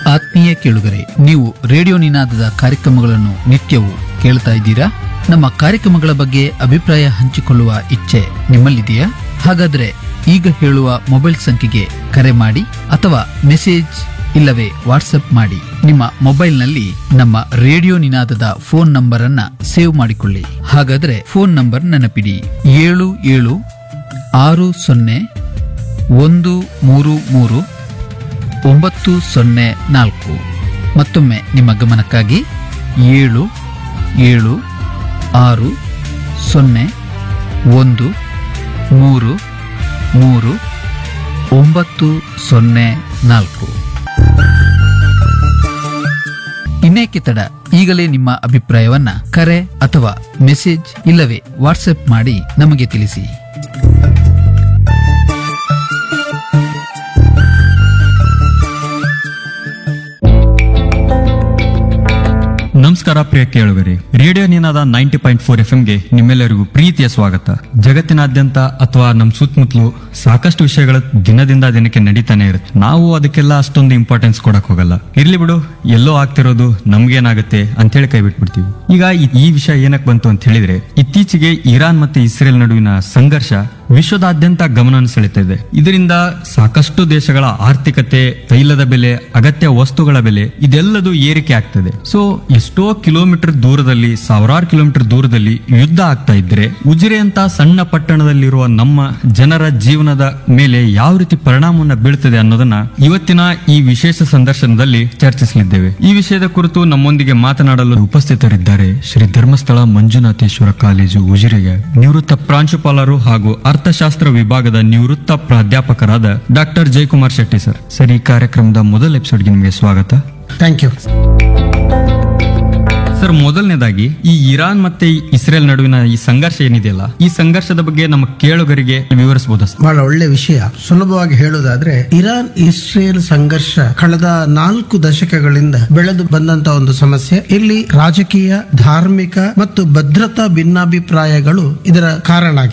ಆತ್ಮೀಯ ಕೇಳುಗರೆ ನೀವು ರೇಡಿಯೋ ನಿನಾದದ ಕಾರ್ಯಕ್ರಮಗಳನ್ನು ನಿತ್ಯವೂ ಕೇಳ್ತಾ ಇದ್ದೀರಾ ನಮ್ಮ ಕಾರ್ಯಕ್ರಮಗಳ ಬಗ್ಗೆ ಅಭಿಪ್ರಾಯ ಹಂಚಿಕೊಳ್ಳುವ ಇಚ್ಛೆ ನಿಮ್ಮಲ್ಲಿದೆಯಾ ಹಾಗಾದ್ರೆ ಈಗ ಹೇಳುವ ಮೊಬೈಲ್ ಸಂಖ್ಯೆಗೆ ಕರೆ ಮಾಡಿ ಅಥವಾ ಮೆಸೇಜ್ ಇಲ್ಲವೇ ವಾಟ್ಸ್ಆಪ್ ಮಾಡಿ ನಿಮ್ಮ ಮೊಬೈಲ್ನಲ್ಲಿ ನಮ್ಮ ರೇಡಿಯೋ ನಿನಾದದ ಫೋನ್ ನಂಬರ್ ಅನ್ನ ಸೇವ್ ಮಾಡಿಕೊಳ್ಳಿ ಹಾಗಾದ್ರೆ ಫೋನ್ ನಂಬರ್ ನೆನಪಿಡಿ ಏಳು ಏಳು ಆರು ಸೊನ್ನೆ ಒಂದು ಮೂರು ಮೂರು ಒಂಬತ್ತು ಸೊನ್ನೆ ನಾಲ್ಕು ಮತ್ತೊಮ್ಮೆ ನಿಮ್ಮ ಗಮನಕ್ಕಾಗಿ ಏಳು ಏಳು ಆರು ಸೊನ್ನೆ ಒಂದು ಮೂರು ಮೂರು ಒಂಬತ್ತು ಸೊನ್ನೆ ನಾಲ್ಕು ಇನ್ನೇಕೆ ತಡ ಈಗಲೇ ನಿಮ್ಮ ಅಭಿಪ್ರಾಯವನ್ನ ಕರೆ ಅಥವಾ ಮೆಸೇಜ್ ಇಲ್ಲವೇ ವಾಟ್ಸ್ಆಪ್ ಮಾಡಿ ನಮಗೆ ತಿಳಿಸಿ ನಮಸ್ಕಾರ ಪ್ರಿಯ ಕೇಳುಗರಿ radio Ninaada ninety point four F ಗೆ ನಿಮ್ಮೆಲ್ಲರಿಗೂ ಪ್ರೀತಿಯ ಸ್ವಾಗತ ಜಗತ್ತಿನಾದ್ಯಂತ ಅಥವಾ ನಮ್ಮ ಸುತ್ತಮುತ್ತಲು ಸಾಕಷ್ಟು ವಿಷಯಗಳು ದಿನದಿಂದ ದಿನಕ್ಕೆ ನಡೀತಾನೆ ಇರುತ್ತೆ ನಾವು ಅದಕ್ಕೆಲ್ಲ ಅಷ್ಟೊಂದು ಇಂಪಾರ್ಟೆನ್ಸ್ ಕೊಡಕ್ ಹೋಗಲ್ಲ ಇರ್ಲಿ ಬಿಡು ಎಲ್ಲೋ ಆಗ್ತಿರೋದು ನಮ್ಗೇನಾಗುತ್ತೆ ಅಂತೇಳಿ ಕೈ ಬಿಟ್ಬಿಡ್ತೀವಿ ಈಗ ಈ- ಈ ವಿಷಯ ಏನಕ್ಕೆ ಬಂತು ಅಂತ ಹೇಳಿದ್ರೆ ಇತ್ತೀಚೆಗೆ ಇರಾನ್ ಮತ್ತೆ ಇಸ್ರೇಲ್ ನಡುವಿನ ಸಂಘರ್ಷ ವಿಶ್ವದಾದ್ಯಂತ ಗಮನವನ್ನು ಸೆಳೀತಾ ಇದೆ ಇದರಿಂದ ಸಾಕಷ್ಟು ದೇಶಗಳ ಆರ್ಥಿಕತೆ ತೈಲದ ಬೆಲೆ ಅಗತ್ಯ ವಸ್ತುಗಳ ಬೆಲೆ ಇದೆಲ್ಲದೂ ಏರಿಕೆ ಆಗ್ತದೆ ಸೊ ಎಷ್ಟೋ ಕಿಲೋಮೀಟರ್ ದೂರದಲ್ಲಿ ಸಾವಿರಾರು ಕಿಲೋಮೀಟರ್ ದೂರದಲ್ಲಿ ಯುದ್ಧ ಆಗ್ತಾ ಇದ್ರೆ ಉಜಿರೆ ಅಂತ ಸಣ್ಣ ಪಟ್ಟಣದಲ್ಲಿರುವ ನಮ್ಮ ಜನರ ಜೀವನದ ಮೇಲೆ ಯಾವ ರೀತಿ ಪರಿಣಾಮವನ್ನ ಬೀಳ್ತದೆ ಅನ್ನೋದನ್ನ ಇವತ್ತಿನ ಈ ವಿಶೇಷ ಸಂದರ್ಶನದಲ್ಲಿ ಚರ್ಚಿಸಲಿದ್ದೇವೆ ಈ ವಿಷಯದ ಕುರಿತು ನಮ್ಮೊಂದಿಗೆ ಮಾತನಾಡಲು ಉಪಸ್ಥಿತರಿದ್ದಾರೆ ಶ್ರೀ ಧರ್ಮಸ್ಥಳ ಮಂಜುನಾಥೇಶ್ವರ ಕಾಲೇಜು ಉಜಿರೆಗೆ ನಿವೃತ್ತ ಪ್ರಾಂಶುಪಾಲರು ಹಾಗೂ ಅರ್ಥಶಾಸ್ತ್ರ ವಿಭಾಗದ ನಿವೃತ್ತ ಪ್ರಾಧ್ಯಾಪಕರಾದ doctor Jayakumar Shetty sir sir ಈ ಕಾರ್ಯಕ್ರಮದ ಮೊದಲ ಎಪಿಸೋಡ್ಗೆ ನಿಮಗೆ ಸ್ವಾಗತ ಥ್ಯಾಂಕ್ ಯು ಸರ್ ಮೊದಲನೇದಾಗಿ ಈ ಇರಾನ್ ಮತ್ತೆ ಈ ಇಸ್ರೇಲ್ ನಡುವಿನ ಈ ಸಂಘರ್ಷ ಏನಿದೆಯಲ್ಲ ಈ ಸಂಘರ್ಷದ ಬಗ್ಗೆ ನಮ್ಮ ಕೇಳುಗರಿಗೆ ವಿವರಿಸಬಹುದಾ ಸರ್ ಬಹಳ ಒಳ್ಳೆ ವಿಷಯ ಸುಲಭವಾಗಿ ಹೇಳುವುದಾದ್ರೆ ಇರಾನ್ ಇಸ್ರೇಲ್ ಸಂಘರ್ಷ ಕಳೆದ ನಾಲ್ಕು ದಶಕಗಳಿಂದ ಬೆಳೆದು ಬಂದಂತ ಒಂದು ಸಮಸ್ಯೆ ಇಲ್ಲಿ ರಾಜಕೀಯ ಧಾರ್ಮಿಕ ಮತ್ತು ಭದ್ರತಾ ಭಿನ್ನಾಭಿಪ್ರಾಯಗಳು ಇದರ ಕಾರಣ ಆಗಿದೆ